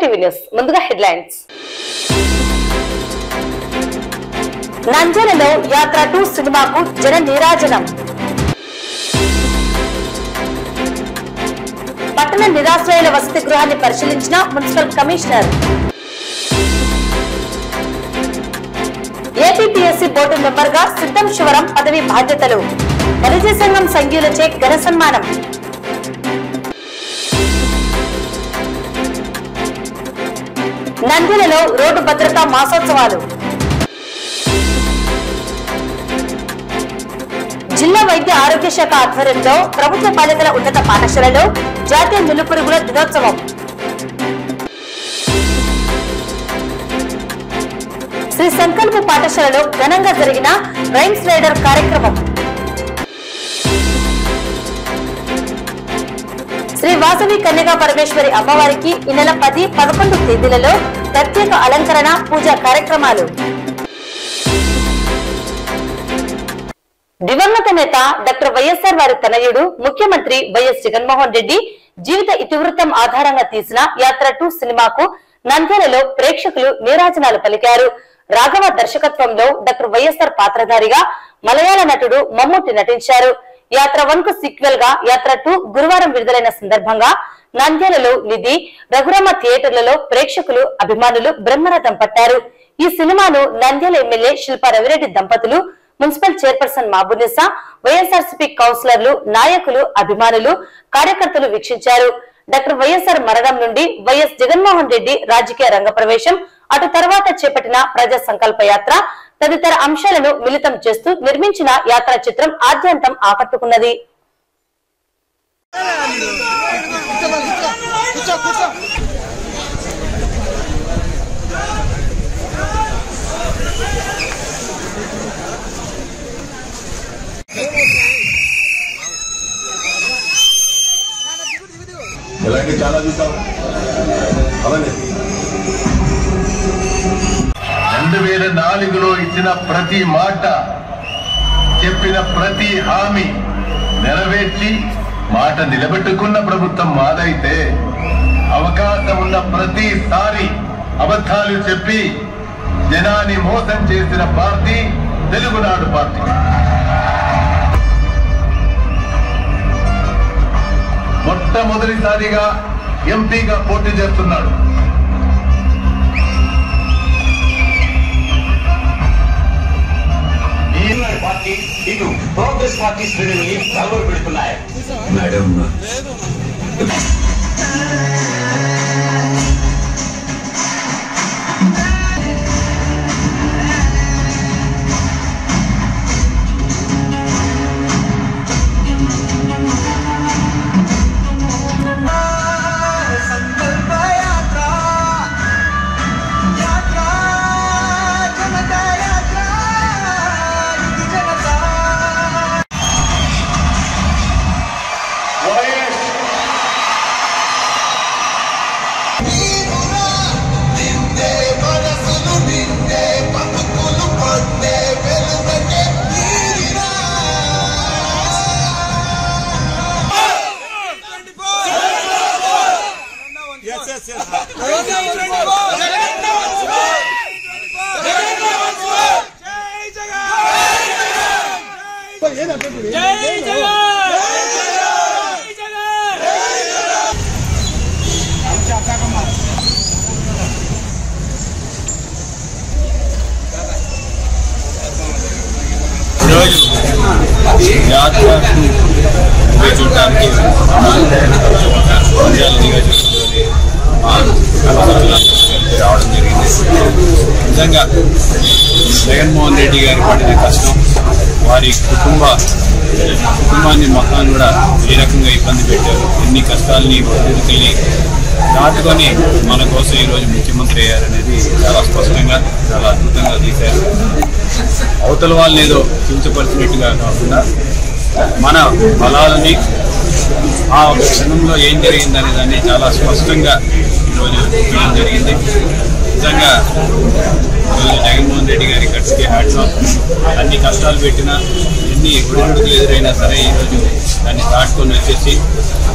TV news ముందుగా headlines నంద్యాలలో యాత్ర టూ సినిమాకు జన నీరాజనం పట్టణ నిరాశ్రయుల వసతి గృహాన్ని పరిశీలించిన municipal commissioner APPSC board member గా సిద్ధం శివరం పదవి బాధ్యతలు వనిజ సంఘం సంఘీయులచే ఘన సన్మానం నంద్యాలలో రోడ్డు భద్రతా మాసోత్సవాలు జిల్లా వైద్య ఆరోగ్య శాఖ ఆధ్వర్యంలో ప్రభుత్వ బాలికల ఉన్నత పాఠశాలలో జాతీయ నులుపురుగుల దినోత్సవం శ్రీ సంకల్ప పాఠశాలలో ఘనంగా జరిగిన రైమ్స్ రైడర్ కార్యక్రమం శ్రీ వాసవి కన్యగా పరమేశ్వరి అమ్మవారికి ఈ నెల పది పదకొండు తేదీలలో ప్రత్యేక అలంకరణ పూజా కార్యక్రమాలు దివంగత నేత డాక్టర్ వైఎస్ఆర్ వారి తనయుడు ముఖ్యమంత్రి వైఎస్ జగన్మోహన్ రెడ్డి జీవిత ఇతివృత్తం ఆధారంగా తీసిన యాత్ర టూ సినిమాకు నంద్యాలలో ప్రేక్షకులు నీరాజనాలు పలికారు రాఘవ దర్శకత్వంలో డాక్టర్ వైఎస్ఆర్ పాత్రధారిగా మలయాళ నటుడు మమ్ముట్టి నటించారు యాత్ర వన్ కు సీక్వెల్ గా యాత్ర టూ గురువారం విడుదలైన సందర్భంగా నంద్యాలలో నిధి రఘురామ థియేటర్లలో ప్రేక్షకులు అభిమానులు బ్రహ్మరథం పట్టారు ఈ సినిమాను నంద్యాల ఎమ్మెల్యే శిల్పా రవిరెడ్డి దంపతులు మున్సిపల్ చైర్పర్సన్ మాబునిసా వైఎస్ఆర్సీపీ కౌన్సిలర్లు నాయకులు అభిమానులు కార్యకర్తలు వీక్షించారు డాక్టర్ వైఎస్ఆర్ మరణం నుండి వైఎస్ జగన్మోహన్ రెడ్డి రాజకీయ రంగ ప్రవేశం అటు తర్వాత చేపట్టిన ప్రజా సంకల్ప యాత్ర తదితర అంశాలను మిళితం చేస్తూ నిర్మించిన యాత్రా చిత్రం ఆద్యంతం ఆకట్టుకున్నది ఇలాంటి చాలా చూసాం అలానే రెండు వేల నాలుగులో ఇచ్చిన ప్రతి మాట చెప్పిన ప్రతి హామీ నెరవేర్చి మాట నిలబెట్టుకున్న ప్రభుత్వం మాదైతే అవకాశం ఉన్న ప్రతిసారి అబద్ధాలు చెప్పి జనాన్ని మోసం చేసిన పార్టీ తెలుగునాడు పార్టీ మొట్టమొదటిసారిగా ఎంపీగా పోటీ చేస్తున్నాడు ఈ పార్టీ ఇటు ప్రోగ్రెస్ పార్టీ శ్రేణుల్ని కలవరు పెడుతున్నాయి మేడం వైఎస్ ఈరోజు యాత్ర మూవీ చూడటానికి నంద్యాల నియోజకవర్గంలోని మా కళాశాలకి రావడం జరిగింది నిజంగా జగన్మోహన్ రెడ్డి గారు పడిన కష్టం వారి కుటుంబ కుటుంబాన్ని మొత్తాన్ని కూడా ఏ రకంగా ఇబ్బంది పెట్టారు ఎన్ని కష్టాలని ఒడిదుడుకుల్ని దాటుకొని మన కోసం ఈరోజు ముఖ్యమంత్రి అయ్యారనేది చాలా స్పష్టంగా చాలా అద్భుతంగా తీశారు అవతల వాళ్ళని ఏదో కించపరిచినట్టుగా కాకుండా మన బలాలని ఆ ఒక క్షణంలో ఏం జరిగిందనే దాన్ని చాలా స్పష్టంగా ఈరోజు చూపించడం జరిగింది నిజంగా ఈరోజు జగన్మోహన్ రెడ్డి గారి ఖర్చుకి హ్యాట్స్ ఆఫ్ అన్ని కష్టాలు పెట్టినా ఎన్ని ఒడిదుడుకులు ఎదురైనా సరే ఈరోజు దాన్ని దాటుకొని వచ్చేసి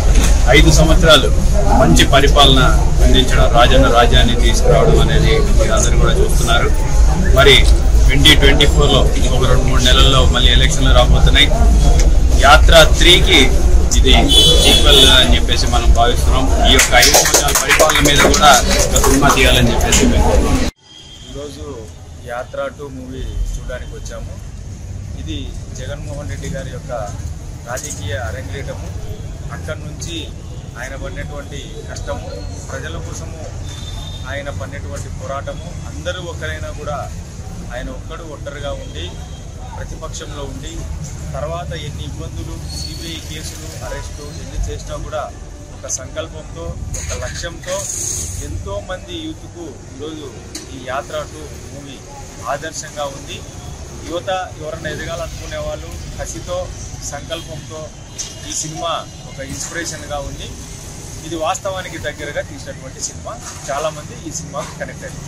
ఐదు సంవత్సరాలు మంచి పరిపాలన అందించడం రాజన్న రాజ్యాన్ని తీసుకురావడం అనేది మీరందరూ కూడా చూస్తున్నారు మరి ట్వంటీ ట్వంటీ ఫోర్లో ఒక రెండు మూడు నెలల్లో మళ్ళీ ఎలక్షన్లు రాబోతున్నాయి యాత్ర త్రీకి ఇది ఈక్వల్ అని చెప్పేసి మనం భావిస్తున్నాం ఈ యొక్క ఐదు సంవత్సరాల పరిపాలన మీద కూడా ఒక సినిమా తీయాలని చెప్పేసి మేము కోరుకుంటున్నాం. ఈరోజు యాత్ర టూ మూవీ చూడడానికి వచ్చాము ఇది జగన్మోహన్ రెడ్డి గారి యొక్క రాజకీయ అరంగేటము అక్కడి నుంచి ఆయన పడినటువంటి కష్టము ప్రజల కోసము ఆయన పడినటువంటి పోరాటము అందరూ ఒకరైనా కూడా ఆయన ఒక్కడు ఒంటరిగా ఉండి ప్రతిపక్షంలో ఉండి తర్వాత ఎన్ని ఇబ్బందులు సిబిఐ కేసులు అరెస్టు ఎన్ని చేసినా కూడా ఒక సంకల్పంతో ఒక లక్ష్యంతో ఎంతో మంది యూత్కు ఈరోజు ఈ యాత్ర టు మూవీ ఆదర్శంగా ఉంది యువత ఎవరైనా ఎదగాలనుకునే వాళ్ళు కసితో సంకల్పంతో ఈ సినిమా ఒక ఇన్స్పిరేషన్గా ఉంది ఇది వాస్తవానికి దగ్గరగా తీసినటువంటి సినిమా చాలామంది ఈ సినిమాకు కనెక్ట్ అయ్యారు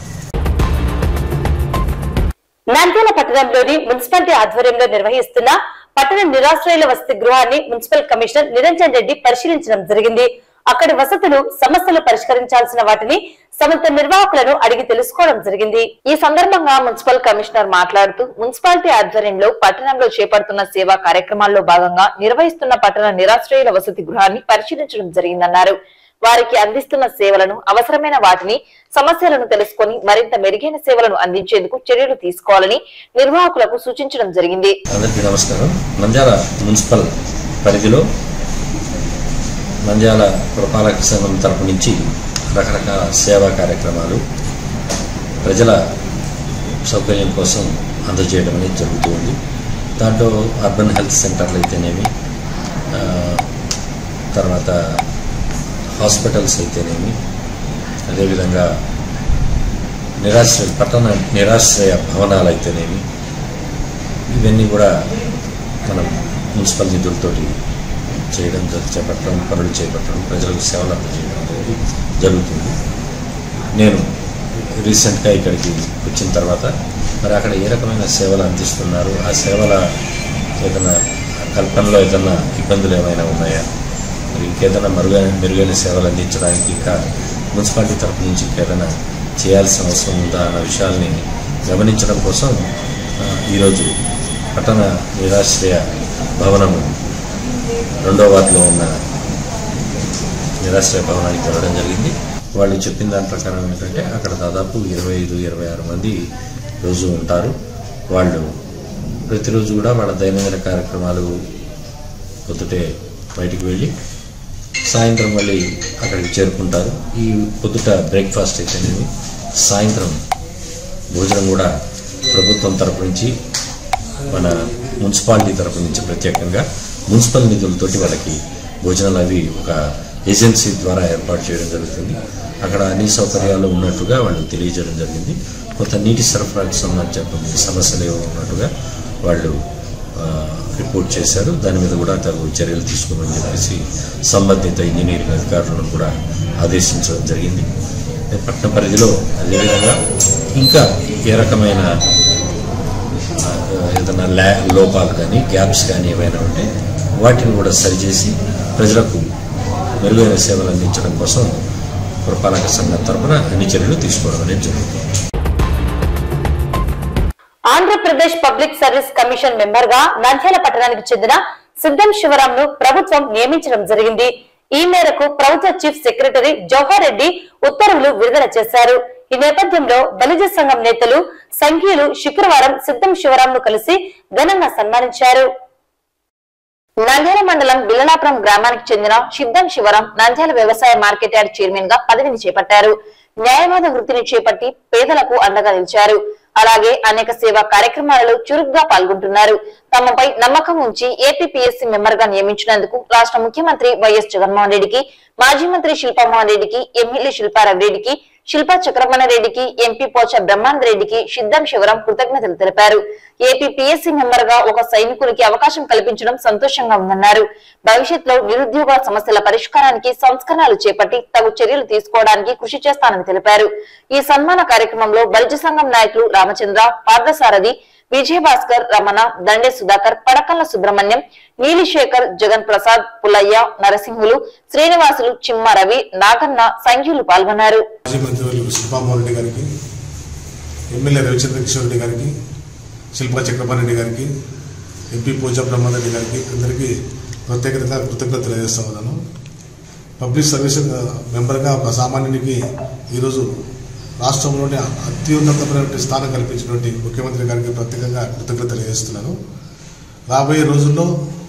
నంద్యాల పట్టణంలోని మున్సిపాలిటీ ఆధ్వర్యంలో నిర్వహిస్తున్న పట్టణ నిరాశ్రయుల వసతి గృహాన్ని మున్సిపల్ కమిషనర్ నిరంజన్ రెడ్డి పరిశీలించడం జరిగింది అక్కడి వసతులు సమస్యలు పరిష్కరించాల్సిన వాటిని సంస్థ నిర్వాహకులను అడిగి తెలుసుకోవడం జరిగింది ఈ సందర్భంగా మున్సిపల్ కమిషనర్ మాట్లాడుతూ మున్సిపాలిటీ ఆధ్వర్యంలో పట్టణంలో చేపడుతున్న సేవా కార్యక్రమాల్లో భాగంగా నిర్వహిస్తున్న పట్టణ నిరాశ్రయుల వసతి గృహాన్ని పరిశీలించడం జరిగిందన్నారు వారికి అందిస్తున్న సేవలను అవసరమైన వాటిని సమస్యలను తెలుసుకొని మరింత మెరుగైన సేవలను అందించేందుకు చర్యలు తీసుకోవాలని నిర్వాహకులకు సూచించడం జరిగింది అందరికీ నమస్కారం నంద్యాల మున్సిపల్ పరిధిలో నంద్యాల పురపాలక సంఘం తరపు నుంచి రకరకాల సేవా కార్యక్రమాలు ప్రజల సౌకర్యం కోసం అందజేయడం అనేది జరుగుతూ ఉంది దాంట్లో అర్బన్ హెల్త్ సెంటర్లు అయితేనేమి ఆ, తర్వాత హాస్పిటల్స్ అయితేనేమి అదేవిధంగా నిరాశ్రయ పట్టణ నిరాశ్రయ భవనాలు అయితేనేమి ఇవన్నీ కూడా మనం మున్సిపల్ నిధులతోటి చేయడం జరు- చేపట్టడం పనులు చేపట్టడం ప్రజలకు సేవలు అందజేయడం అనేది జరుగుతుంది నేను రీసెంట్గా ఇక్కడికి వచ్చిన తర్వాత మరి అక్కడ ఏ రకమైన సేవలు అందిస్తున్నారు ఆ సేవల ఏదైనా కల్పనలో ఏదైనా ఇబ్బందులు ఏమైనా ఉన్నాయా మరి ఇంకేదైనా మరుగైన మెరుగైన సేవలు అందించడానికి ఇంకా మున్సిపాలిటీ తరపు నుంచి ఇంకేదైనా చేయాల్సిన అవసరం ఉందా అన్న విషయాల్ని గమనించడం కోసం ఆ, ఈరోజు పట్టణ నిరాశ్రయ భవనము రెండో వార్డులో ఉన్న నిరాశ్రయ భవనానికి వెళ్ళడం జరిగింది వాళ్ళు చెప్పిన దాని ప్రకారం ఏంటంటే అక్కడ దాదాపు ఇరవై ఐదు ఇరవై ఆరు మంది రోజు ఉంటారు వాళ్ళు ప్రతిరోజు కూడా వాళ్ళ దైనందిన కార్యక్రమాలు పొద్దుటే బయటికి వెళ్ళి సాయంత్రం మళ్ళీ అక్కడికి చేరుకుంటారు ఈ పొద్దుట బ్రేక్ఫాస్ట్ అయితేనేమి సాయంత్రం భోజనం కూడా ప్రభుత్వం తరపు నుంచి మన మున్సిపాలిటీ తరపు నుంచి ప్రత్యేకంగా మున్సిపల్ నిధులతోటి వాళ్ళకి భోజనాలు అవి ఒక ఏజెన్సీ ద్వారా ఏర్పాటు చేయడం జరుగుతుంది అక్కడ అన్ని సౌకర్యాలు ఉన్నట్టుగా వాళ్ళు తెలియజేయడం జరిగింది కొంత నీటి సరఫరాకు సంబంధించిన సమస్యలు ఏవో ఉన్నట్టుగా వాళ్ళు ఆ, రిపోర్ట్ చేశారు దాని మీద కూడా తగు చర్యలు తీసుకోమని చెప్పేసి సంబంధిత ఇంజనీరింగ్ అధికారులను కూడా ఆదేశించడం జరిగింది పట్టణ పరిధిలో అదేవిధంగా ఇంకా ఏ రకమైన ఆ, ఏదైనా ల్యా లోపాలు కానీ గ్యాప్స్ కానీ ఏమైనా ఉంటే వాటిని కూడా సరిచేసి ప్రజలకు మెరుగైన సేవలు అందించడం కోసం పురపాలక సంఘం తరపున అన్ని చర్యలు తీసుకోవడం అనేది జరుగుతుంది Andhra Pradesh public service commission member గా నంద్యాల పట్టణానికి చెందిన సిద్ధం శివరాం ను ప్రభుత్వం నియమించడం జరిగింది ఈ మేరకు ప్రభుత్వ చీఫ్ సెక్రటరీ జవహర్ రెడ్డి ఉత్తర్వులు విడుదల చేశారు ఈ నేపథ్యంలో బలిజ సంఘం నేతలు సంఘీయులు శుక్రవారం సిద్ధం శివరాం ను కలిసి ఘనంగా సన్మానించారు నంద్యాల మండలం బిల్లలాపురం గ్రామానికి చెందిన సిద్ధం శివరాం నంద్యాల వ్యవసాయ మార్కెట్ యార్డ్ చైర్మన్ గా పదవిని చేపట్టారు న్యాయవాద వృత్తిని చేపట్టి పేదలకు అండగా నిలిచారు అలాగే అనేక సేవా కార్యక్రమాలలో చురుగ్గా పాల్గొంటున్నారు తమపై నమ్మకం ఉంచి ఏపీపీఎస్సీ మెంబర్ గా నియమించినందుకు రాష్ట్ర ముఖ్యమంత్రి వైఎస్ జగన్మోహన్ రెడ్డికి మాజీ మంత్రి శిల్పామోహన్ రెడ్డికి ఎమ్మెల్యే శిల్పారావు రెడ్డికి శిల్పా చక్రమణ రెడ్డికి ఎంపీ పోచ బ్రహ్మానంద రెడ్డికి సిద్ధం శివరాం కృతజ్ఞతలు తెలిపారు ఏపీ పిఎస్సీ మెంబర్ గా ఒక సైనికునికి అవకాశం కల్పించడం సంతోషంగా ఉందన్నారు భవిష్యత్తులో నిరుద్యోగ సమస్యల పరిష్కారానికి సంస్కరణలు చేపట్టి తగు చర్యలు తీసుకోవడానికి కృషి చేస్తానని తెలిపారు ఈ సన్మాన కార్యక్రమంలో బలిజ సంఘం నాయకులు రామచంద్ర పార్థసారథి విజయభాస్కర్ రమణ దండే సుధాకర్ పడకల్ల సుబ్రహ్మణ్యం నీలిశేఖర్ జగన్ ప్రసాద్ పుల్లయ్య నరసింహులు శ్రీనివాసులు చిమ్మ రవి నాగన్న సంఖ్యులు పాల్గొన్నారు మాజీ మంత్రివర్యులు శిల్పామోహన్ రెడ్డి గారికి ఎమ్మెల్యే రవిచంద్ర కిషోర్ రెడ్డి గారికి శిల్పా చక్రపాణి రెడ్డి గారికి ఎంపీ పూజా బ్రహ్మారెడ్డి గారికి అందరికీ ప్రత్యేకంగా కృతజ్ఞతలు తెలియజేస్తా ఉన్నాను పబ్లిక్ సర్వీస్ మెంబర్గా ఒక సామాన్యునికి ఈరోజు రాష్ట్రంలోని అత్యున్నతమైనటువంటి స్థానం కల్పించినటువంటి ముఖ్యమంత్రి గారికి ప్రత్యేకంగా కృతజ్ఞత తెలియజేస్తున్నాను రాబోయే రోజుల్లో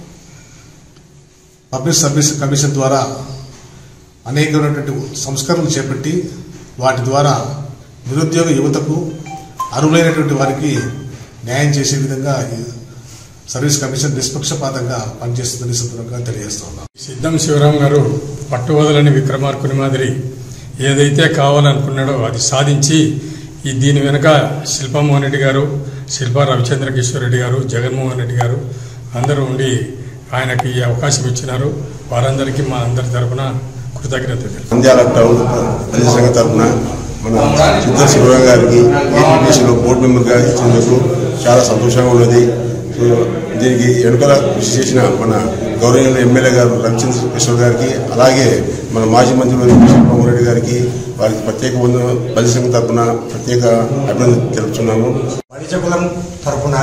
పబ్లిక్ సర్వీస్ కమిషన్ ద్వారా అనేకమైనటువంటి సంస్కరణలు చేపట్టి వాటి ద్వారా నిరుద్యోగ యువతకు అర్హులైనటువంటి వారికి న్యాయం చేసే విధంగా ఈ సర్వీస్ కమిషన్ నిష్పక్షపాతంగా పనిచేస్తుందని సందర్భంగా తెలియజేస్తా ఉన్నాను సిద్ధం శివరాం గారు పట్టువదలని విక్రమార్కుని మాదిరి ఏదైతే కావాలనుకున్నాడో అది సాధించి ఈ దీని వెనుక శిల్పామోహన్ రెడ్డి గారు శిల్పా రవిచంద్ర కిషోర్ రెడ్డి గారు జగన్మోహన్ రెడ్డి గారు అందరూ ఉండి ఆయనకి ఈ అవకాశం ఇచ్చినారు వారందరికీ మా అందరి తరపున కృతజ్ఞతలు నంద్యాల టౌన్ ప్రజల సంఘ తరఫున మన సిద్ధ శివరాం గారికి ఏపీసీలో బోర్డు మెంబర్గా ఇచ్చినందుకు చాలా సంతోషంగా ఉన్నది సో దీనికి వెనుకల కృషి చేసిన మన గౌరవనీయులు ఎమ్మెల్యే గారు రవిచంద్ర కిషోర్ గారికి అలాగే మన మాజీ మంత్రి శిల్పమోహన్ రెడ్డి గారికి వారికి ప్రత్యేక వందనం ప్రజల సంఘం తరఫున ప్రత్యేక అభినందన తెలుపుతున్నాము వాణిజ్య కులం తరపున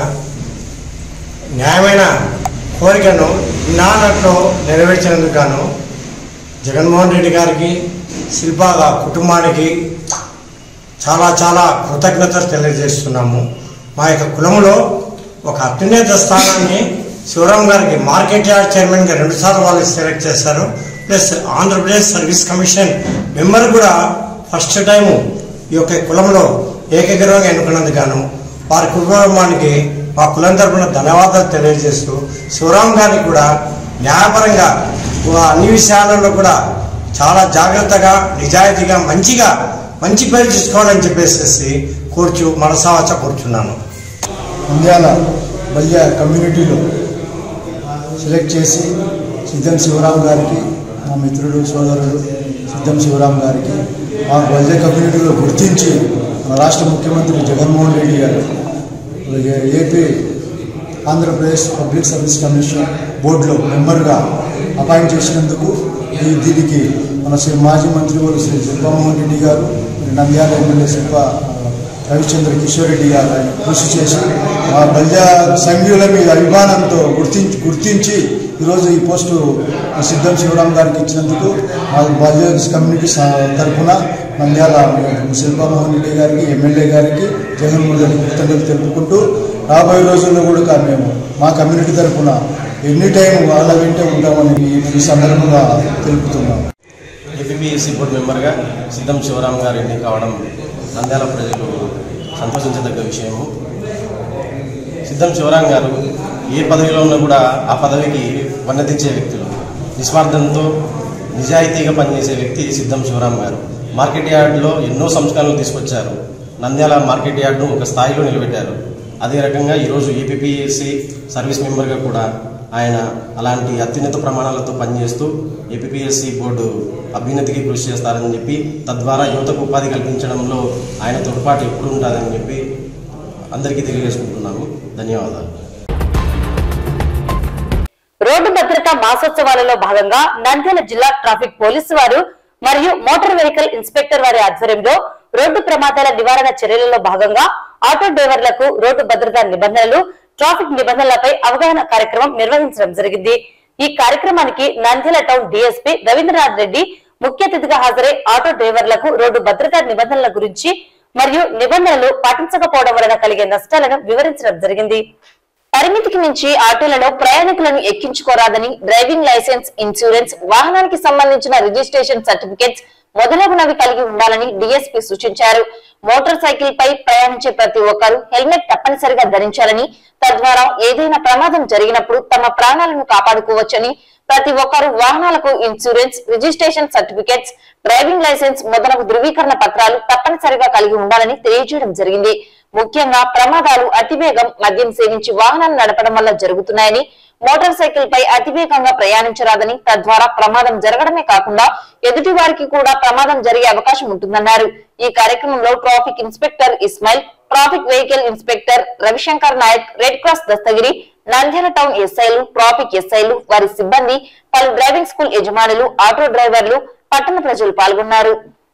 న్యాయమైన కోరికను నాన్నట్లో నెరవేర్చినందుకు గాను జగన్మోహన్ రెడ్డి గారికి శిల్పాగా కుటుంబానికి చాలా చాలా కృతజ్ఞతలు తెలియజేస్తున్నాము మా యొక్క కులంలో ఒక అత్యున్నత స్థానాన్ని శివరాం గారికి మార్కెట్ యార్డ్ చైర్మన్గా రెండుసార్లు వాళ్ళు సెలెక్ట్ చేశారు plus Andhra Pradesh service commission member కూడా ఫస్ట్ టైము ఈ యొక్క కులంలో ఏకగ్రహంగా ఎన్నుకున్నందుకు గాను వారి కుటుంబానికి మా కులం తరపున ధన్యవాదాలు తెలియజేస్తూ శివరాం గారికి కూడా న్యాయపరంగా వా- అన్ని విషయాలలో కూడా చాలా జాగ్రత్తగా నిజాయితీగా మంచిగా మంచి పేరు తీసుకోవాలని చెప్పేసి కూర్చు మనసావచ్చ కూర్చున్నాను నంద్యాల బల్య కమ్యూనిటీలో సెలెక్ట్ చేసి సిద్ధం శివరాం గారికి మా మిత్రుడు సోదరుడు సిద్ధం శివరాం గారికి మా బల్య కమ్యూనిటీలో గుర్తించి మన రాష్ట్ర ముఖ్యమంత్రి జగన్మోహన్ రెడ్డి గారు అలాగే AP Andhra Pradesh public service commission బోర్డులో మెంబర్గా అపాయింట్ చేసినందుకు ఈ దీనికి మన శ్రీ మాజీ మంత్రి వారు శ్రీ శిల్పామోహన్ రెడ్డి గారు మరి నంద్యాల ఎమ్మెల్యే శిల్ప రవిచంద్ర కిషోర్ రెడ్డి గారు ఆయన కృషి చేసి మా బల్య సంఘ్యుల మీద అభిమానంతో గుర్తించి గుర్తించి ఈరోజు ఈ పోస్టు సిద్ధం శివరాం గారికి ఇచ్చినందుకు మా బల్య కమ్యూనిటీ స- తరఫున నంద్యాల శిల్పామోహన్ రెడ్డి గారికి ఎమ్మెల్యే గారికి జగన్మోహన్ రెడ్డి కృతజ్ఞతలు తెలుపుకుంటూ రాబోయే రోజుల్లో కూడా మేము మా కమ్యూనిటీ తరఫున ఎనీ టైం వాళ్ళ వెంటే ఉంటామని ఈ- ఈ సందర్భంగా తెలుపుతున్నాం ఏపీఎస్సీ బోర్డు మెంబర్గా సిద్ధం శివరాం గారు ఎన్నిక కావడం నంద్యాల ప్రజలు సంతోషించదగ్గ విషయము సిద్ధం శివరాం గారు ఏ పదవిలో ఉన్నా కూడా ఆ పదవికి వన్నతించే వ్యక్తులు నిస్వార్థంతో నిజాయితీగా పనిచేసే వ్యక్తి సిద్ధం శివరాం గారు మార్కెట్ యార్డ్లో ఎన్నో సంస్కరణలు తీసుకొచ్చారు నంద్యాల మార్కెట్ యార్డ్ను ఒక స్థాయిలో నిలబెట్టారు అదే రకంగా ఈరోజు ఏపీఎస్సి సర్వీస్ మెంబర్గా కూడా ఆయన అలాంటి అత్యున్నత ప్రమాణాలతో పనిచేస్తూ ఏపీఎస్సి బోర్డు అభ్యున్నతికి కృషి చేస్తారని చెప్పి తద్వారా యువతకు ఉపాధి కల్పించడంలో ఆయన తోడ్పాటు ఎప్పుడు ఉంటుందని చెప్పి అందరికీ తెలియజేసుకుంటున్నాము ధన్యవాదాలు రోడ్డు భద్రతా మాసోత్సవాలలో భాగంగా నంద్యాల జిల్లా ట్రాఫిక్ పోలీసు వారు మరియు మోటార్ వెహికల్ ఇన్స్పెక్టర్ వారి ఆధ్వర్యంలో రోడ్డు ప్రమాదాల నివారణ చర్యలలో భాగంగా ఆటో డ్రైవర్లకు రోడ్డు భద్రతా నిబంధనలు ట్రాఫిక్ నిబంధనలపై అవగాహన కార్యక్రమం నిర్వహించడం జరిగింది ఈ కార్యక్రమానికి నంద్యాల టౌన్ డీఎస్పీ రవీంద్రనాథ్ రెడ్డి ముఖ్య అతిథిగా హాజరై ఆటో డ్రైవర్లకు రోడ్డు భద్రతా నిబంధనల గురించి మరియు నిబంధనలు పాటించకపోవడం వలన కలిగే నష్టాలను వివరించడం జరిగింది పరిమితికి మించి ఆటోలలో ప్రయాణికులను ఎక్కించుకోరాదని డ్రైవింగ్ లైసెన్స్ ఇన్సూరెన్స్ వాహనానికి సంబంధించిన రిజిస్ట్రేషన్ సర్టిఫికెట్స్ మొదలగునవి కలిగి ఉండాలని డీఎస్పీ సూచించారు మోటార్ సైకిల్ పై ప్రయాణించే ప్రతి ఒక్కరూ హెల్మెట్ తప్పనిసరిగా ధరించాలని తద్వారా ఏదైనా ప్రమాదం జరిగినప్పుడు తమ ప్రాణాలను కాపాడుకోవచ్చని ప్రతి ఒక్కరూ వాహనాలకు insurance registration certificates driving license మొదలగు ధృవీకరణ పత్రాలు తప్పనిసరిగా కలిగి ఉండాలని తెలియజేయడం జరిగింది ముఖ్యంగా ప్రమాదాలు అతివేగం మద్యం సేవించి వాహనాలు నడపడం వల్ల జరుగుతున్నాయని మోటార్ సైకిల్ పై అతివేగంగా ప్రయాణించరాదని తద్వారా ప్రమాదం జరగడమే కాకుండా ఎదుటి వారికి కూడా ప్రమాదం జరిగే అవకాశం ఉంటుందన్నారు ఈ కార్యక్రమంలో traffic inspector Ismail traffic vehicle inspector Ravishankar Nayak red cross Dastagiri Nandyal town ఎస్ఐలు ట్రాఫిక్ ఎస్ఐలు వారి సిబ్బంది పలు డ్రైవింగ్ స్కూల్ యజమానులు ఆటో డ్రైవర్లు పట్టణ ప్రజలు పాల్గొన్నారు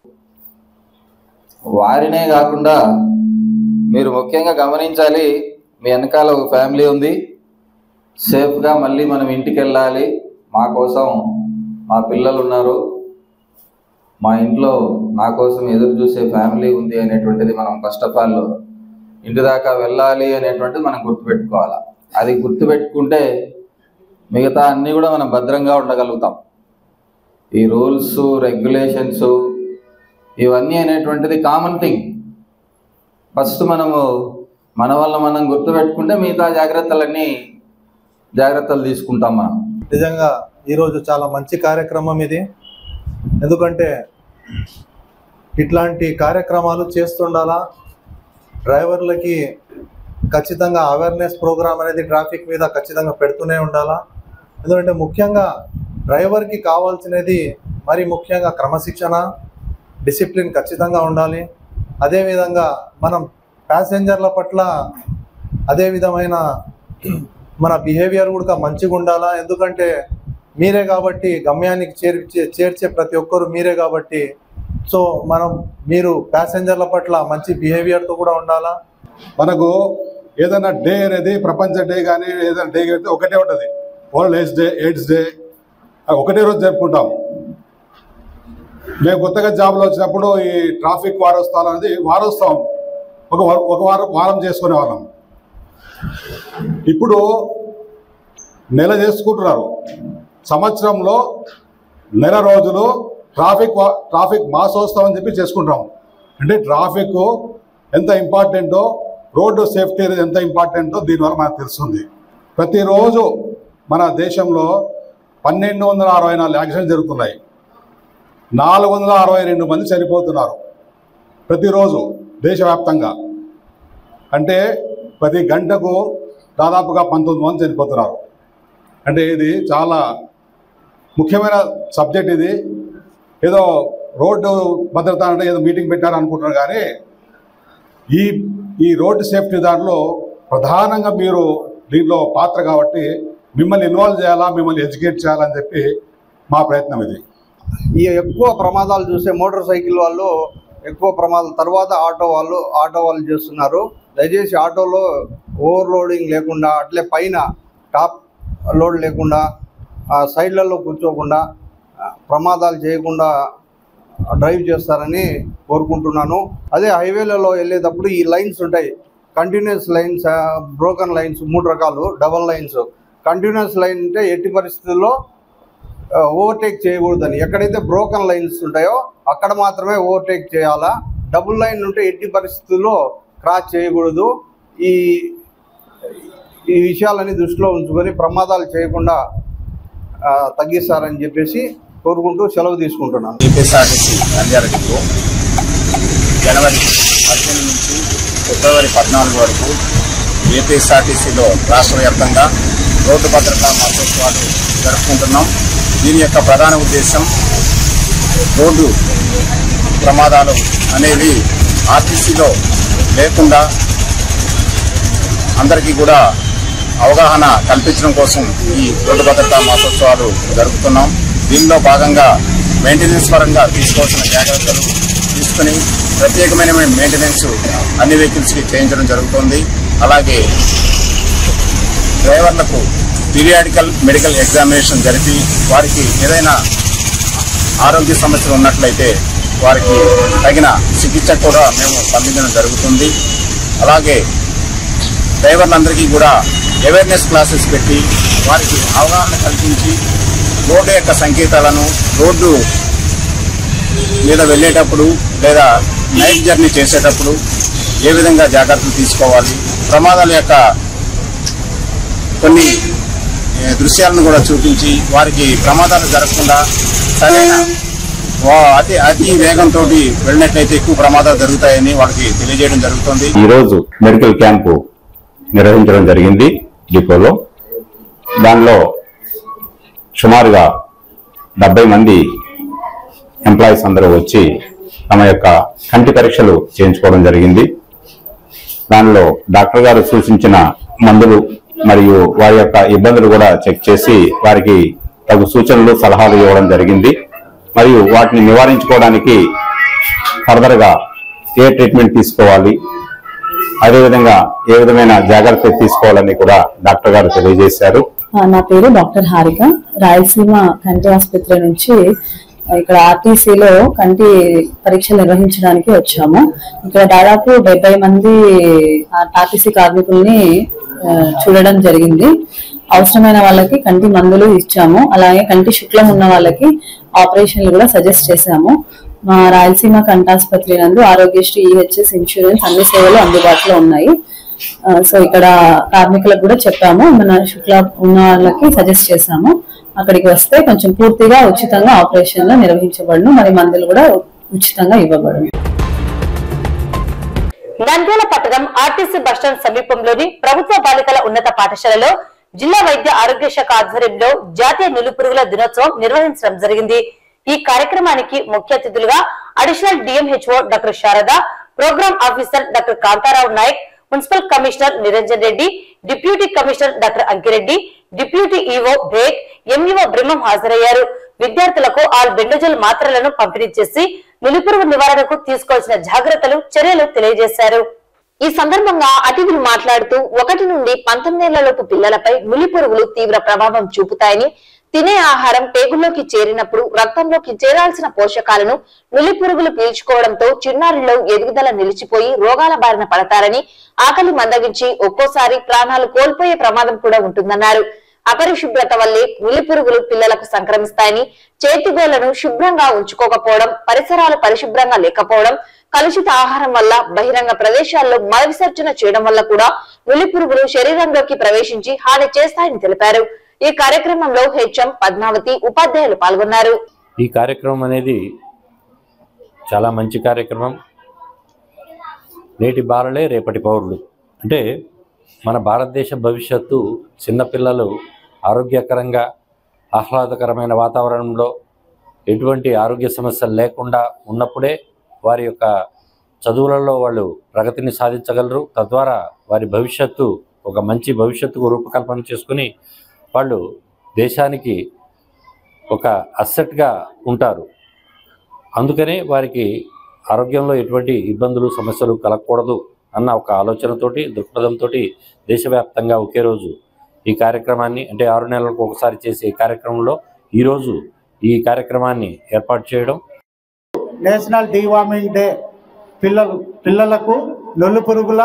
వారినే కాకుండా మీరు ముఖ్యంగా గమనించాలి మీ వెనకాల ఒక ఫ్యామిలీ ఉంది సేఫ్గా మళ్ళీ మనం ఇంటికి వెళ్ళాలి మా కోసం మా పిల్లలు ఉన్నారు మా ఇంట్లో నా కోసం ఎదురు చూసే ఫ్యామిలీ ఉంది అనేటువంటిది మనం ఫస్ట్ ఆఫ్ ఆల్ ఇంటి దాకా వెళ్ళాలి అనేటువంటిది మనం గుర్తుపెట్టుకోవాలి అది గుర్తుపెట్టుకుంటే మిగతా అన్నీ కూడా మనం భద్రంగా ఉండగలుగుతాం ఈ రూల్స్ రెగ్యులేషన్స్ ఇవన్నీ అనేటువంటిది కామన్ థింగ్ ఫస్ట్ మనము మన వల్ల మనం గుర్తుపెట్టుకుంటే మిగతా జాగ్రత్తలన్నీ జాగ్రత్తలు తీసుకుంటాం మనం నిజంగా ఈరోజు చాలా మంచి కార్యక్రమం ఇది ఎందుకంటే ఇట్లాంటి కార్యక్రమాలు చేస్తుండాలా డ్రైవర్లకి ఖచ్చితంగా అవేర్నెస్ ప్రోగ్రామ్ అనేది ట్రాఫిక్ మీద ఖచ్చితంగా పెడుతూనే ఉండాలా ఎందుకంటే ముఖ్యంగా డ్రైవర్కి కావాల్సినది మరి ముఖ్యంగా క్రమశిక్షణ డిసిప్లిన్ ఖచ్చితంగా ఉండాలి అదేవిధంగా మనం ప్యాసింజర్ల పట్ల అదే విధమైన మన బిహేవియర్ కూడా మంచిగా ఉండాలా ఎందుకంటే మీరే కాబట్టి గమ్యానికి చేర్చే చేర్చే ప్రతి ఒక్కరు మీరే కాబట్టి సో మనం మీరు ప్యాసింజర్ల పట్ల మంచి బిహేవియర్తో కూడా ఉండాలా మనకు ఏదైనా డే అనేది ప్రపంచ డే కానీ ఏదైనా డే అయితే ఒకటే ఉంటుంది world AIDS day AIDS day అది ఒకటే రోజు జరుపుకుంటాం మేము కొత్తగా జాబ్లో వచ్చినప్పుడు ఈ ట్రాఫిక్ వారోత్సవాలు అనేది వారోత్సవం ఒక వా- ఒక వారం వారం చేసుకునే వాళ్ళం ఇప్పుడు నెల చేసుకుంటున్నారు సంవత్సరంలో నెల రోజులు ట్రాఫిక్ వా- ట్రాఫిక్ మాసోత్సవం అని చెప్పి చేసుకుంటాం అంటే ట్రాఫిక్ ఎంత ఇంపార్టెంటో రోడ్డు సేఫ్టీ అనేది ఎంత ఇంపార్టెంటో దీనివల్ల మనకు తెలుస్తుంది ప్రతిరోజు మన దేశంలో పన్నెండు వందల అరవై నాలుగు యాక్సిడెంట్ జరుగుతున్నాయి నాలుగు వందల అరవై రెండు మంది చనిపోతున్నారు ప్రతిరోజు దేశవ్యాప్తంగా అంటే ప్రతి గంటకు దాదాపుగా పంతొమ్మిది మంది చనిపోతున్నారు అంటే ఇది చాలా ముఖ్యమైన సబ్జెక్ట్ ఇది ఏదో రోడ్డు భద్రత అంటే ఏదో మీటింగ్ పెట్టారు అనుకుంటున్నారు కానీ ఈ ఈ రోడ్డు సేఫ్టీ దాంట్లో ప్రధానంగా మీరు దీంట్లో పాత్ర కాబట్టి మిమ్మల్ని ఇన్వాల్వ్ చేయాలా మిమ్మల్ని ఎడ్యుకేట్ చేయాలని చెప్పి మా ప్రయత్నం ఇది ఈ ఎక్కువ ప్రమాదాలు చూసే మోటార్ సైకిల్ వాళ్ళు ఎక్కువ ప్రమాదాల తర్వాత ఆటో వాళ్ళు ఆటో వాళ్ళు చేస్తున్నారు దయచేసి ఆటోలో ఓవర్లోడింగ్ లేకుండా అట్లే పైన టాప్ లోడ్ లేకుండా ఆ సైడ్లలో కూర్చోకుండా ఆ, ప్రమాదాలు చేయకుండా డ్రైవ్ చేస్తారని కోరుకుంటున్నాను అదే హైవేలలో వెళ్ళేటప్పుడు ఈ లైన్స్ ఉంటాయి కంటిన్యూస్ లైన్స్ బ్రోకన్ లైన్స్ మూడు రకాలు డబల్ లైన్స్ కంటిన్యూస్ లైన్ అంటే ఎట్టి పరిస్థితుల్లో ఓవర్టేక్ చేయకూడదని ఎక్కడైతే బ్రోకన్ లైన్స్ ఉంటాయో అక్కడ మాత్రమే ఓవర్టేక్ చేయాలా డబుల్ లైన్ ఉంటే ఎట్టి పరిస్థితుల్లో క్రాస్ చేయకూడదు ఈ ఈ విషయాలని దృష్టిలో ఉంచుకొని ప్రమాదాలు చేయకుండా ఆ, తగ్గిస్తారని చెప్పేసి కోరుకుంటూ సెలవు తీసుకుంటున్నాను ఏపీఎస్ఆర్టీసీ నంద్యాల డిపో జనవరి పదిహేను నుంచి ఫిబ్రవరి పద్నాలుగు వరకు ఏపీఎస్ఆర్టీసీలో రాష్ట్ర వ్యాప్తంగా రోడ్డు భద్రతా మహోత్సవాలు జరుపుకుంటున్నాం దీని యొక్క ప్రధాన ఉద్దేశం రోడ్డు ప్రమాదాలు అనేవి ఆర్టీసీలో లేకుండా అందరికీ కూడా అవగాహన కల్పించడం కోసం ఈ రోడ్డు భద్రతా మహోత్సవాలు జరుపుతున్నాం దీనిలో భాగంగా మెయింటెనెన్స్ పరంగా తీసుకోవాల్సిన జాగ్రత్తలు తీసుకుని ప్రత్యేకమైన మెయింటెనెన్స్ అన్ని వెహికల్స్కి చేయించడం జరుగుతుంది అలాగే డ్రైవర్లకు పీరియాడికల్ మెడికల్ ఎగ్జామినేషన్ జరిపి వారికి ఏదైనా ఆరోగ్య సమస్యలు ఉన్నట్లయితే వారికి తగిన చికిత్స కూడా మేము పంపించడం జరుగుతుంది అలాగే డ్రైవర్లందరికీ కూడా అవేర్నెస్ క్లాసెస్ పెట్టి వారికి అవగాహన కల్పించి రోడ్డు యొక్క సంకేతాలను రోడ్డు మీద వెళ్ళేటప్పుడు లేదా నైట్ జర్నీ చేసేటప్పుడు ఏ విధంగా జాగ్రత్తలు తీసుకోవాలి ప్రమాదాల యొక్క కొన్ని ఏ, దృశ్యాలను కూడా చూపించి వారికి ప్రమాదాలు జరగకుండా సరైన వా- అతి అతి వేగంతో వెళ్ళినట్లయితే ఎక్కువ ప్రమాదాలు జరుగుతాయని వాళ్ళకి తెలియజేయడం జరుగుతుంది ఈరోజు మెడికల్ క్యాంపు నిర్వహించడం జరిగింది డిపోలో దానిలో సుమారుగా డెబ్బై మంది ఎంప్లాయీస్ అందరూ వచ్చి తమ యొక్క కంటి పరీక్షలు చేయించుకోవడం జరిగింది దానిలో డాక్టర్ గారు సూచించిన మందులు మరియు వారి యొక్క ఇబ్బందులు కూడా చెక్ చేసి వారికి తగు సూచనలు సలహాలు ఇవ్వడం జరిగింది మరియు వాటిని నివారించుకోవడానికి ఫర్దర్ గా ఏ ట్రీట్మెంట్ తీసుకోవాలి అదేవిధంగా ఏ విధమైన జాగ్రత్త తీసుకోవాలని కూడా డాక్టర్ గారు తెలియజేశారు ఆ, నా పేరు డాక్టర్ హారిక రాయలసీమ కంటి ఆసుపత్రి నుంచి ఇక్కడ ఆర్టీసీలో కంటి పరీక్షలు నిర్వహించడానికి వచ్చాము ఇక్కడ దాదాపు డెబ్బై మంది ఆర్టీసీ కార్మికుల్ని ఆ, చూడడం జరిగింది అవసరమైన వాళ్ళకి కంటి మందులు ఇచ్చాము అలాగే కంటి శుక్లం ఉన్న వాళ్ళకి ఆపరేషన్లు కూడా సజెస్ట్ చేశాము మా రాయలసీమ కంటాసుపత్రి నందు ఆరోగ్యశ్రీ ఈహెచ్ఎస్ ఇన్సూరెన్స్ అన్ని సేవలు అందుబాటులో ఉన్నాయి ఆ, సో ఇక్కడ కార్మికులకు కూడా చెప్పాము మన శుక్ల ఉన్న వాళ్ళకి సజెస్ట్ చేశాము అక్కడికి వస్తే కొంచెం పూర్తిగా ఉచితంగా ఆపరేషన్లు నిర్వహించబడును మరి మందులు కూడా ఉచితంగా ఇవ్వబడును నంద్యాల పట్టణం ఆర్టీసీ బస్టాండ్ సమీపంలోని ప్రభుత్వ బాలికల ఉన్నత పాఠశాలలో జిల్లా వైద్య ఆరోగ్య శాఖ ఆధ్వర్యంలో జాతీయ నులిపురుగుల దినోత్సవం నిర్వహించడం జరిగింది ఈ కార్యక్రమానికి ముఖ్య అతిథులుగా additional DMHO doctor Sharada program officer doctor Kantharao Nayak municipal commissioner Niranjan Reddy deputy commissioner doctor Ankireddy deputy EO break MEO Brahmam హాజరయ్యారు విద్యార్థులకు ఆల్ బెండోజల్ మాత్రలను పంపిణీ చేసి నులిపురుగు నివారణకు తీసుకోవాల్సిన జాగ్రత్తలు చర్యలు తెలియజేశారు ఈ సందర్భంగా అతిథులు మాట్లాడుతూ ఒకటి నుండి పంతొమ్మిదేళ్లలోపు పిల్లలపై నులి పురుగులు తీవ్ర ప్రభావం చూపుతాయని తినే ఆహారం పేగుల్లోకి చేరినప్పుడు రక్తంలోకి చేరాల్సిన పోషకాలను నులి పురుగులు పీల్చుకోవడంతో చిన్నారిలో ఎదుగుదల నిలిచిపోయి రోగాల బారిన పడతారని ఆకలి మందగించి ఒక్కోసారి ప్రాణాలు కోల్పోయే ప్రమాదం కూడా ఉంటుందన్నారు అపరిశుభ్రత వల్లే నులి పురుగులు పిల్లలకు సంక్రమిస్తాయని చేతిగోళ్లను శుభ్రంగా ఉంచుకోకపోవడం పరిసరాలు పరిశుభ్రంగా లేకపోవడం కలుషిత ఆహారం వల్ల బహిరంగ ప్రదేశాల్లో మల విసర్జన చేయడం వల్ల కూడా నులి పురుగులు శరీరంలోకి ప్రవేశించి హాని చేస్తాయని తెలిపారు ఈ కార్యక్రమంలో హెచ్ఎం పద్మావతి ఉపాధ్యాయులు పాల్గొన్నారు ఈ కార్యక్రమం అనేది చాలా మంచి కార్యక్రమం నేటి బాలలే రేపటి పౌరులు అంటే మన భారతదేశ భవిష్యత్తు చిన్నపిల్లలు ఆరోగ్యకరంగా ఆహ్లాదకరమైన వాతావరణంలో ఎటువంటి ఆరోగ్య సమస్యలు లేకుండా ఉన్నప్పుడే వారి యొక్క చదువులలో వాళ్ళు ప్రగతిని సాధించగలరు తద్వారా వారి భవిష్యత్తు ఒక మంచి భవిష్యత్తుకు రూపకల్పన చేసుకుని వాళ్ళు దేశానికి ఒక అసెట్గా ఉంటారు అందుకనే వారికి ఆరోగ్యంలో ఎటువంటి ఇబ్బందులు సమస్యలు కలగకూడదు అన్న ఒక ఆలోచనతోటి దృక్పథంతో దేశవ్యాప్తంగా ఒకే రోజు ఈ కార్యక్రమాన్ని అంటే ఆరు నెలలకు ఒకసారి చేసే ఈ కార్యక్రమంలో ఈరోజు ఈ కార్యక్రమాన్ని ఏర్పాటు చేయడం నేషనల్ డీవార్మింగ్ డే పిల్లలు పిల్లలకు నొల్లు పురుగుల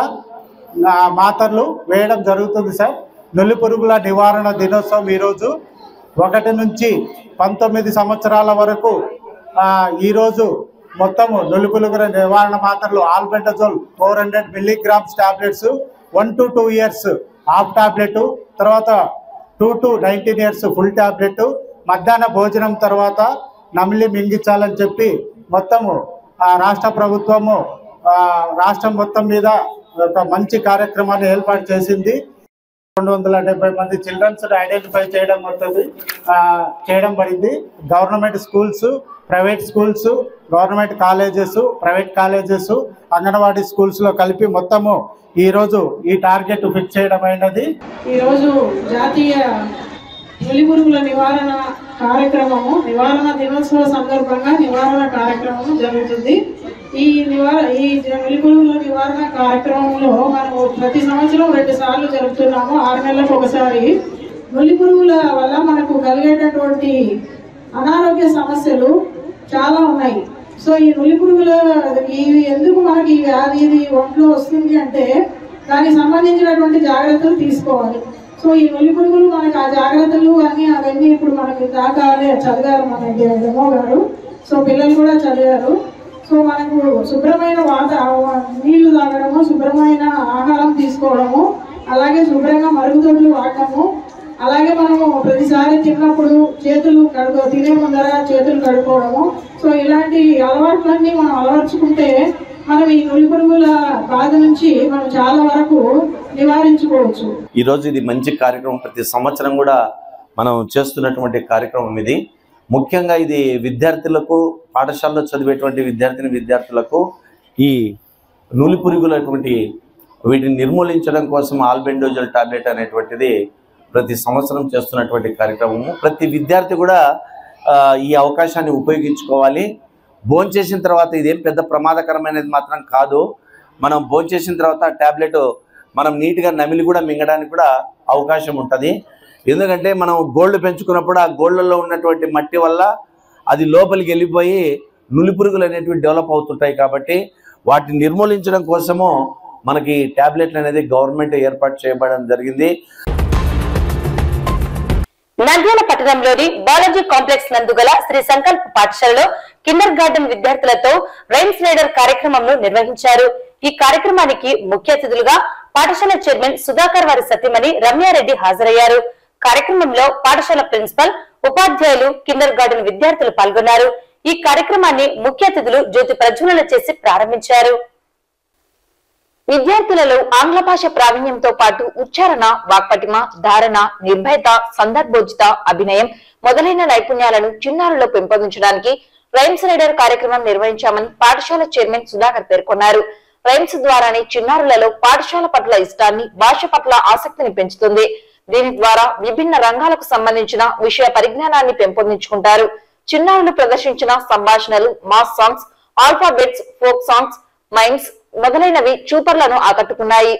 ఆ, మాత్రలు వేయడం జరుగుతుంది సార్ నొల్లి పురుగుల నివారణ దినోత్సవం ఈరోజు ఒకటి నుంచి పంతొమ్మిది సంవత్సరాల వరకు ఆ, ఈరోజు మొత్తము నొల్లి పురుగుల నివారణ మాత్రలు albendazole four hundred milligrams tablets one to two years half tablet తర్వాత two to nineteen years full tablet మధ్యాహ్న భోజనం తర్వాత నమిలి మింగించాలని చెప్పి మొత్తము ఆ రాష్ట్ర ప్రభుత్వము ఆ రాష్ట్రం మొత్తం మీద ఒక మంచి కార్యక్రమాన్ని ఏర్పాటు చేసింది రెండు వందల డెబ్బై మంది చిల్డ్రన్స్ ఐడెంటిఫై చేయడం అవుతుంది ఆ, చేయడం పడింది government schools private schools government colleges private colleges anganwadi స్కూల్స్లో కలిపి మొత్తము ఈరోజు ఈ టార్గెట్ ఫిక్స్ చేయడం అయినది ఈరోజు జాతీయ నులిపురుగుల నివారణ కార్యక్రమము నివారణ దినోత్సవ సందర్భంగా నివారణ కార్యక్రమం జరుగుతుంది ఈ నివార ఈ నులిపురుగుల నివారణ కార్యక్రమంలో మనము ప్రతి సంవత్సరం రెండు సార్లు జరుపుతున్నాము ఆరు నెలలకు ఒకసారి నులిపురుగుల వల్ల మనకు కలిగేటటువంటి అనారోగ్య సమస్యలు చాలా ఉన్నాయి సో ఈ నులిపురుగుల ఇవి ఎందుకు మనకి ఈ వ్యాధి ఇది ఒంట్లో వస్తుంది అంటే దానికి సంబంధించినటువంటి జాగ్రత్తలు తీసుకోవాలి సో ఈ నులి పురుగులు మనకి ఆ జాగ్రత్తలు అన్ని అవన్నీ ఇప్పుడు మనకి దాకాలే చదివారు మన డెమో గారు సో పిల్లలు కూడా చదివారు సో మనకు శుభ్రమైన వాత నీళ్లు తాగడము శుభ్రమైన ఆహారం తీసుకోవడము అలాగే శుభ్రంగా మరుగుదొడ్లు వాడటము అలాగే మనము ప్రతిసారి తిన్నప్పుడు చేతులు కడుకో తినే ముందర చేతులు కడుక్కోవడము సో ఇలాంటి అలవాట్లన్నీ మనం అలవర్చుకుంటే మనం ఈ నులి పురుగుల బాధ నుంచి మనం చాలా వరకు నివారించుకోవచ్చు ఈరోజు ఇది మంచి కార్యక్రమం ప్రతి సంవత్సరం కూడా మనం చేస్తున్నటువంటి కార్యక్రమం ఇది ముఖ్యంగా ఇది విద్యార్థులకు పాఠశాలలో చదివేటువంటి విద్యార్థిని విద్యార్థులకు ఈ నూలి పురుగులటువంటి వీటిని నిర్మూలించడం కోసం ఆల్బెండోజల్ టాబ్లెట్ అనేటువంటిది ప్రతి సంవత్సరం చేస్తున్నటువంటి కార్యక్రమము ప్రతి విద్యార్థి కూడా ఆ, ఈ అవకాశాన్ని ఉపయోగించుకోవాలి భోంచేసిన తర్వాత ఇదేం పెద్ద ప్రమాదకరమైనది మాత్రం కాదు మనం భోంచేసిన తర్వాత ట్యాబ్లెట్ మనం నీట్గా నమిలి కూడా మింగడానికి కూడా అవకాశం ఉంటుంది ఎందుకంటే మనం గోల్డ్ పెంచుకున్నప్పుడు ఆ గోల్డ్లలో ఉన్నటువంటి మట్టి వల్ల అది లోపలికి వెళ్ళిపోయి నులిపురుగులు అనేటివి డెవలప్ అవుతుంటాయి కాబట్టి వాటిని నిర్మూలించడం కోసము మనకి ట్యాబ్లెట్లు అనేది గవర్నమెంట్ ఏర్పాటు చేయబడడం జరిగింది నంద్యాల పట్టణంలోని బాలాజీ కాంప్లెక్స్ నందు గల శ్రీ సంకల్ప్ పాఠశాలలో కిండర్ గార్డెన్ విద్యార్థులతో రైమ్స్ రైడర్ కార్యక్రమంను నిర్వహించారు ఈ కార్యక్రమానికి ముఖ్య అతిథులుగా పాఠశాల చైర్మన్ సుధాకర్ వారి సతీమణి రమ్యారెడ్డి హాజరయ్యారు కార్యక్రమంలో పాఠశాల ప్రిన్సిపల్ ఉపాధ్యాయులు కిండర్ గార్డెన్ విద్యార్థులు పాల్గొన్నారు ఈ కార్యక్రమాన్ని ముఖ్య అతిథులు జ్యోతి ప్రజ్వలన చేసి ప్రారంభించారు విద్యార్థులలో ఆంగ్ల భాష ప్రావీణ్యంతో పాటు ఉచ్చారణ వాక్పటిమ ధారణ నిర్భయత సందర్భోచిత అభినయం మొదలైన నైపుణ్యాలను చిన్నారుల్లో పెంపొందించడానికి రైమ్స్ రైడర్ కార్యక్రమం నిర్వహించామని పాఠశాల చైర్మన్ సుధాకర్ పేర్కొన్నారు రైమ్స్ ద్వారానే చిన్నారులలో పాఠశాల పట్ల ఇష్టాన్ని భాష పట్ల ఆసక్తిని పెంచుతుంది దీని ద్వారా విభిన్న రంగాలకు సంబంధించిన విషయ పరిజ్ఞానాన్ని పెంపొందించుకుంటారు చిన్నారులు ప్రదర్శించిన సంభాషణలు mass songs alphabets folk songs mimes మొదలైనవి చూపర్లను ఆకట్టుకున్నాయి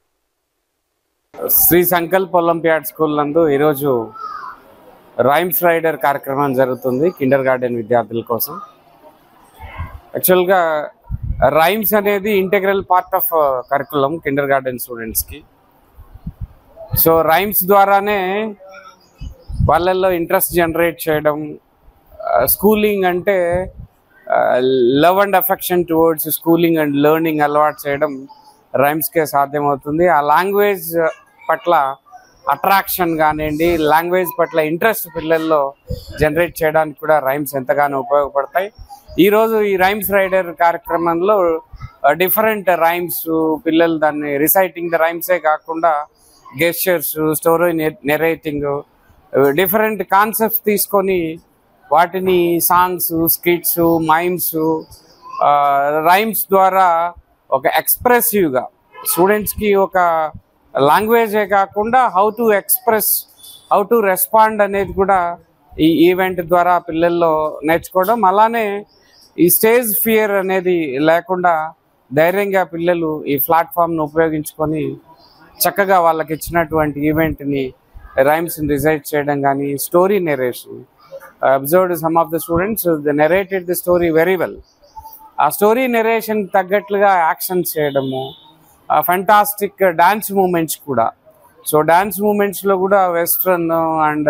శ్రీ సంకల్ప్ ఒలింపియాడ్ స్కూల్ నందు ఈరోజు రైమ్స్ రైడర్ కార్యక్రమం జరుగుతుంది కిండర్ గార్డెన్ విద్యార్థుల కోసం యాక్చువల్గా రైమ్స్ అనేది integral part of curriculum kindergarten స్టూడెంట్స్కి సో రైమ్స్ ద్వారానే వాళ్ళల్లో ఇంట్రెస్ట్ జనరేట్ చేయడం స్కూలింగ్ అంటే love and affection towards schooling and learning అలవాటు చేయడం రైమ్స్కే సాధ్యమవుతుంది ఆ లాంగ్వేజ్ పట్ల అట్రాక్షన్ కానివ్వండి లాంగ్వేజ్ పట్ల ఇంట్రెస్ట్ పిల్లల్లో జనరేట్ చేయడానికి కూడా రైమ్స్ ఎంతగానో ఉపయోగపడతాయి ఈరోజు ఈ రైమ్స్ రైడర్ కార్యక్రమంలో డిఫరెంట్ రైమ్స్ పిల్లలు దాన్ని రిసైటింగ్ ద రైమ్సే కాకుండా gestures story narrating different concepts తీసుకొని వాటిని సాంగ్స్ స్కిట్స్ మైమ్స్ రైమ్స్ ద్వారా ఒక ఎక్స్ప్రెసివ్గా స్టూడెంట్స్కి ఒక లాంగ్వేజే కాకుండా how to express how to respond అనేది కూడా ఈ ఈవెంట్ ద్వారా పిల్లల్లో నేర్చుకోవడం అలానే ఈ స్టేజ్ ఫియర్ అనేది లేకుండా ధైర్యంగా పిల్లలు ఈ ప్లాట్ఫామ్ను ఉపయోగించుకొని చక్కగా వాళ్ళకి ఇచ్చినటువంటి ఈవెంట్ని రైమ్స్ని రిసైట్ చేయడం కానీ story narration observed some of the students the narrated the story very well ఆ స్టోరీ నెరేషన్ తగ్గట్లుగా యాక్షన్ చేయడము ఫంటాస్టిక్ డాన్స్ మూమెంట్స్ కూడా సో డాన్స్ మూమెంట్స్లో కూడా వెస్ట్రన్ అండ్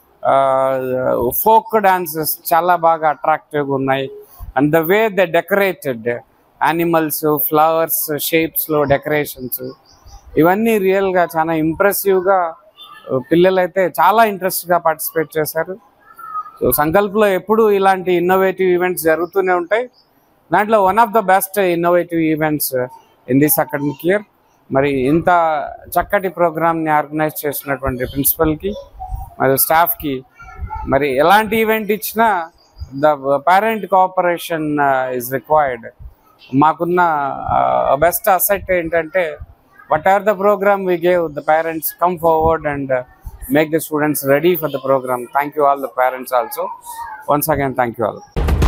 ఫోక్ డాన్సెస్ చాలా బాగా అట్రాక్టివ్గా ఉన్నాయి and the way the decorated animals flowers షేప్స్లో డెకరేషన్స్ ఇవన్నీ రియల్గా చాలా ఇంప్రెసివ్గా పిల్లలైతే చాలా ఇంట్రెస్ట్గా పార్టిసిపేట్ చేశారు సో సంకల్ప్లో ఎప్పుడు ఇలాంటి ఇన్నోవేటివ్ ఈవెంట్స్ జరుగుతూనే ఉంటాయి దాంట్లో one of the best innovative events in this academic year మరి ఇంత చక్కటి ప్రోగ్రామ్ని ఆర్గనైజ్ చేసినటువంటి ప్రిన్సిపల్కి మరియు స్టాఫ్కి మరి ఎలాంటి ఈవెంట్ ఇచ్చినా the parent cooperation is required మాకున్న బెస్ట్ అసెట్ ఏంటంటే what are the program we gave the parents come forward and make the students ready for the program thank you all the parents also once again thank you all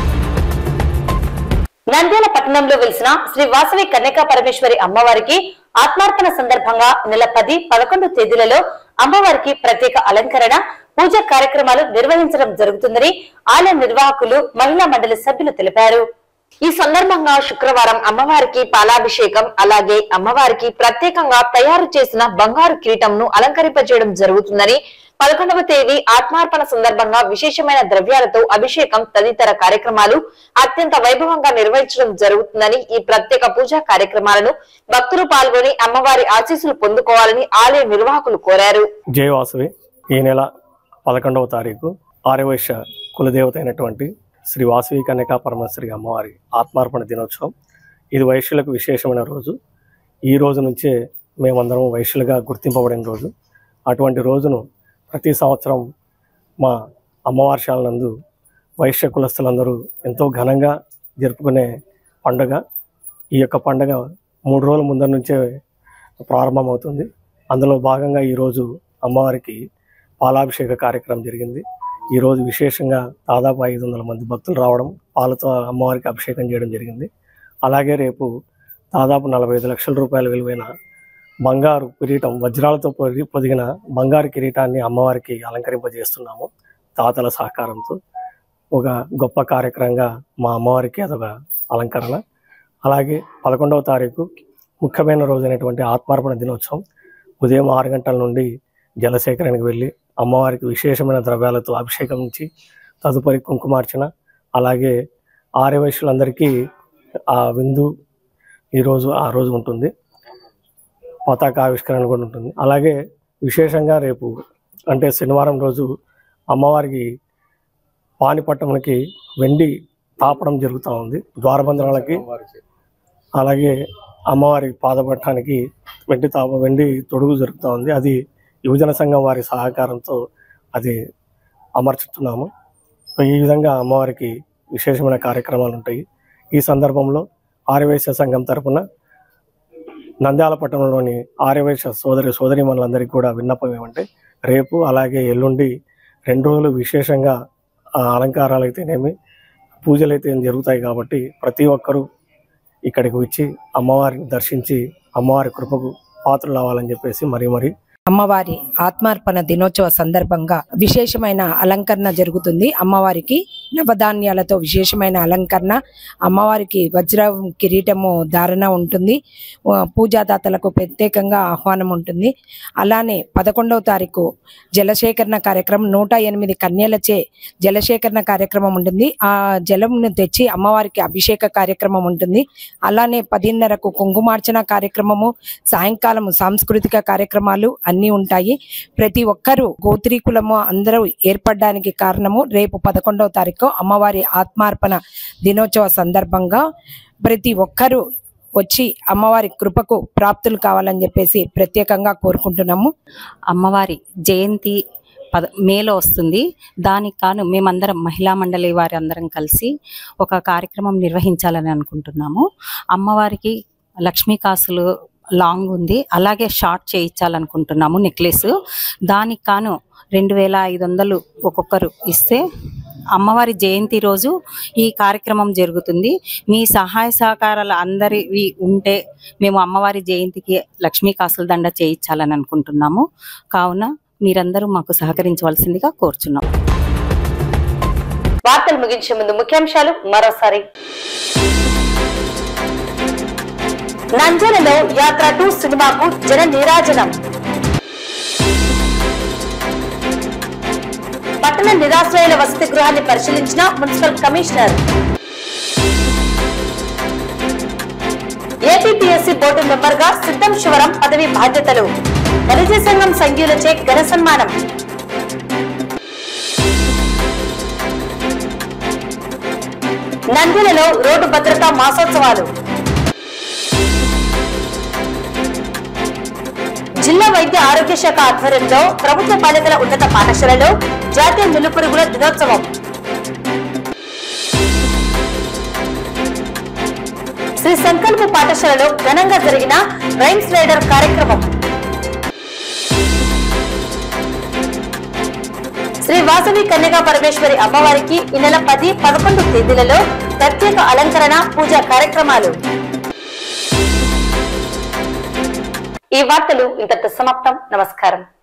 Nandyal పట్టణంలో వెలిసిన శ్రీ వాసవి కన్యకా పరమేశ్వరి అమ్మవారికి ఆత్మార్పణ సందర్భంగా నెల పది పదకొండు తేదీలలో అమ్మవారికి ప్రత్యేక అలంకరణ పూజా కార్యక్రమాలు నిర్వహించడం జరుగుతుందని ఆలయ నిర్వాహకులు మహిళా మండలి సభ్యులు తెలిపారు ఈ సందర్భంగా శుక్రవారం అమ్మవారికి పాలాభిషేకం అలాగే అమ్మవారికి ప్రత్యేకంగా తయారు చేసిన బంగారు కిరీటంను అలంకరింపజేయడం జరుగుతుందని పదకొండవ తేదీ ఆత్మార్పణ సందర్భంగా విశేషమైన ద్రవ్యాలతో అభిషేకం తదితర కార్యక్రమాలు అత్యంత వైభవంగా నిర్వహించడం జరుగుతుందని ఈ ప్రత్యేక పూజా కార్యక్రమాలను భక్తులు పాల్గొని అమ్మవారి ఆశీస్సులు పొందుకోవాలని ఆలయ నిర్వాహకులు కోరారు జయవాసవి ఈ నెల పదకొండవ తారీఖు ఆర్యవైశ్య కులదేవత అయినటువంటి శ్రీ వాసవి కన్యకా పరమశ్రీ అమ్మవారి ఆత్మార్పణ దినోత్సవం ఇది వైశ్యులకు విశేషమైన రోజు ఈ రోజు నుంచే మేమందరం వైశ్యులుగా గుర్తింపబడిన రోజు అటువంటి రోజును ప్రతి సంవత్సరం మా అమ్మవారి శాలనందు వైశ్య కులస్తులందరూ ఎంతో ఘనంగా జరుపుకునే పండుగ ఈ యొక్క పండుగ మూడు రోజుల ముందర నుంచే ప్రారంభమవుతుంది అందులో భాగంగా ఈరోజు అమ్మవారికి పాలాభిషేక కార్యక్రమం జరిగింది ఈరోజు విశేషంగా దాదాపు ఐదు వందల మంది భక్తులు రావడం పాలతో అమ్మవారికి అభిషేకం చేయడం జరిగింది అలాగే రేపు దాదాపు నలభై ఐదు లక్షల రూపాయల విలువైన బంగారు కిరీటం వజ్రాలతో పొది పొదిగిన బంగారు కిరీటాన్ని అమ్మవారికి అలంకరింపజేస్తున్నాము తాతల సహకారంతో ఒక గొప్ప కార్యక్రమంగా మా అమ్మవారికి అదొక అలంకరణ అలాగే పదకొండవ తారీఖు ముఖ్యమైన రోజైనటువంటి ఆత్మార్పణ దినోత్సవం ఉదయం ఆరు గంటల నుండి జలసేకరణకు వెళ్ళి అమ్మవారికి విశేషమైన ద్రవ్యాలతో అభిషేకించి తదుపరి కుంకుమార్చన అలాగే ఆర్యవైశ్యులందరికీ ఆ విందు ఈరోజు ఆ రోజు ఉంటుంది పతాక ఆవిష్కరణ కూడా ఉంటుంది అలాగే విశేషంగా రేపు అంటే శనివారం రోజు అమ్మవారికి పానిపట్టణంకి వెండి తాపడం జరుగుతూ ఉంది ద్వారబంధనాలకి అలాగే అమ్మవారి పాదపట్టానికి వెండి తాప వెండి తొడుగు జరుగుతూ ఉంది అది యువజన సంఘం వారి సహకారంతో అది అమర్చుతున్నాము సో ఈ విధంగా అమ్మవారికి విశేషమైన కార్యక్రమాలు ఉంటాయి ఈ సందర్భంలో ఆర్యవైశ్య సంఘం తరపున నంద్యాల పట్టణంలోని ఆర్యవైశ్య సోదరి సోదరిమణులందరికీ కూడా విన్నపం ఏమంటే రేపు అలాగే ఎల్లుండి రెండు రోజులు విశేషంగా ఆ అలంకారాలు అయితేనేమి పూజలు అయితే జరుగుతాయి కాబట్టి ప్రతి ఒక్కరూ ఇక్కడికి వచ్చి అమ్మవారిని దర్శించి అమ్మవారి కృపకు పాత్రలు అవ్వాలని చెప్పేసి మరీ మరీ అమ్మవారి ఆత్మార్పణ దినోత్సవ సందర్భంగా విశేషమైన అలంకరణ జరుగుతుంది అమ్మవారికి నవధాన్యాలతో విశేషమైన అలంకరణ అమ్మవారికి వజ్ర కిరీటము ధారణ ఉంటుంది ఆ, పూజాదాతలకు ప్రత్యేకంగా ఆహ్వానం ఉంటుంది అలానే పదకొండవ తారీఖు జలసేకరణ కార్యక్రమం నూట ఎనిమిది కన్యలచే జలసేకరణ కార్యక్రమం ఉంటుంది ఆ జలంను తెచ్చి అమ్మవారికి అభిషేక కార్యక్రమం ఉంటుంది అలానే పదిన్నరకు కుంకుమార్చన కార్యక్రమము సాయంకాలం సాంస్కృతిక కార్యక్రమాలు అన్నీ ఉంటాయి ప్రతి ఒక్కరూ గోత్రీకులము అందరూ ఏర్పడడానికి కారణము రేపు పదకొండవ తారీఖు అమ్మవారి ఆత్మార్పణ దినోత్సవ సందర్భంగా ప్రతి ఒక్కరూ వచ్చి అమ్మవారి కృపకు ప్రాప్తులు కావాలని చెప్పేసి ప్రత్యేకంగా కోరుకుంటున్నాము అమ్మవారి జయంతి పద మేలో వస్తుంది దానికి కాను మేమందరం మహిళా మండలి వారి అందరం కలిసి ఒక కార్యక్రమం నిర్వహించాలని అనుకుంటున్నాము అమ్మవారికి లక్ష్మీ కాసులు లాంగ్ ఉంది అలాగే షార్ట్ చేయించాలనుకుంటున్నాము నెక్లెస్ దానికి కాను రెండు వేల ఐదు వందలు ఒక్కొక్కరు ఇస్తే అమ్మవారి జయంతి రోజు ఈ కార్యక్రమం జరుగుతుంది మీ సహాయ సహకారాలు అందరివి ఉంటే మేము అమ్మవారి జయంతికి లక్ష్మీ కాసుల దండ చేయించాలని అనుకుంటున్నాము కావున మీరందరూ మాకు సహకరించవలసిందిగా కోరుచున్నాం వార్తలు ముగించే ముందు ముఖ్యాంశాలు మరోసారి నంద్యాలలో యాత్ర టూ సినిమాకు జన నీరాజనం పట్టణ నిరాశ్రయుల వసతి గృహాన్ని పరిశీలించిన municipal commissioner APPSC board member గా సిద్ధం శివరం పదవి బాధ్యతలు వనిజ సంఘం సంఘీయులచే ఘన సన్మానం నంద్యాలలో రోడ్డు భద్రతా మాసోత్సవాలు జిల్లా వైద్య ఆరోగ్య శాఖ ఆధ్వర్యంలో ప్రభుత్వ బాలికల ఉన్నత పాఠశాలలో జాతీయ నులుపురుగుల దినోత్సవం శ్రీ సంకల్ప పాఠశాలలో ఘనంగా జరిగిన రైమ్స్ రైడర్ కార్యక్రమం శ్రీ వాసవి కన్యగా పరమేశ్వరి అమ్మవారికి ఈ నెల పది పదకొండు తేదీలలో ప్రత్యేక అలంకరణ పూజా కార్యక్రమాలు ఈ వార్తలు ఇంతటితో సమాప్తం నమస్కారం